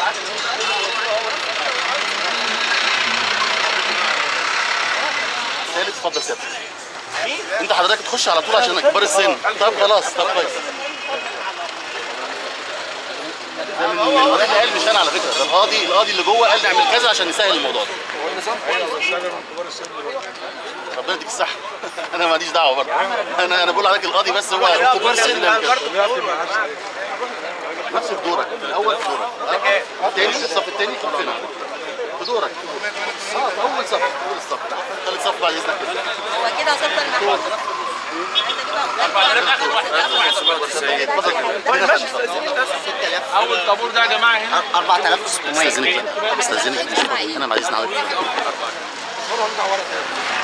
ثالث اتفضل سيادتك انت حضرتك تخش على طول عشان كبار السن طب خلاص طب كويس ده من من ولاد قال مش انا على فكره ده القاضي القاضي اللي جوه قال نعمل كذا عشان نسهل الموضوع ده ربنا يديك الصحه انا ماليش دعوه برضه انا انا بقول لحضرتك القاضي بس هو كبار السن نعمل كذا. نفس في دورك في الاول في دورك آه. تاني الصف التاني في فين في دورك اه في اول صف اول الصف ثالث صف بعد اذنك كده هو كده وصلت المحور اتفضل هنا خلي صف. اول طابور ده يا جماعه هنا 4600 استاذنك بقى استاذنك انا مع اذن حضرتك